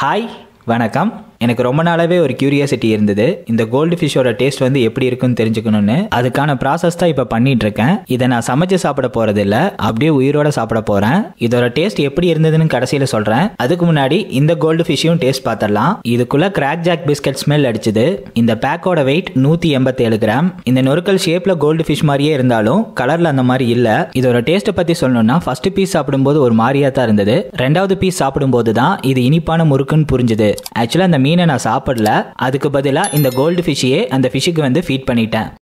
hi வணக்கம் எனக்கு ரொம்ப நாளாவே ஒரு கியூரியாசிட்டி இருந்தது இந்த கோல்டு ஃபிஷ்ஷோட டேஸ்ட் வந்து எப்படி இருக்குன்னு தெரிஞ்சுக்கணும்னு அதுக்கான ப்ராசஸ் தான் இப்போ பண்ணிட்டு இருக்கேன் இதை நான் சமைச்சு சாப்பிட போறது இல்ல அப்படியே உயிரோட சாப்பிட போறேன் இதோட டேஸ்ட் எப்படி இருந்ததுன்னு கடைசியில் சொல்றேன் அதுக்கு முன்னாடி இந்த கோல்டு ஃபிஷ்ஷையும் டேஸ்ட் பார்த்துடலாம் இதுக்குள்ள கிராக் ஜாக் பிஸ்கட் ஸ்மெல் அடிச்சுது இந்த பேக்கோட வெயிட் நூத்தி எண்பத்தேழு கிராம் இந்த நொறுக்கல் ஷேப்ல கோல்டு ஃபிஷ் மாதிரியே இருந்தாலும் கலர்ல அந்த மாதிரி இல்ல இதோட டேஸ்ட்டை பத்தி சொல்லணும்னா ஃபர்ஸ்ட் பீஸ் சாப்பிடும்போது ஒரு மாதிரியா தான் இருந்தது ரெண்டாவது பீஸ் சாப்பிடும்போது தான் இது இனிப்பான முறுக்குன்னு புரிஞ்சுது ஆக்சுவலா அந்த மீனை நான் சாப்பிடல அதுக்கு பதிலாக இந்த கோல்டு ஃபிஷ்ஷையே அந்த ஃபிஷ்ஷுக்கு வந்து ஃபீட் பண்ணிட்டேன்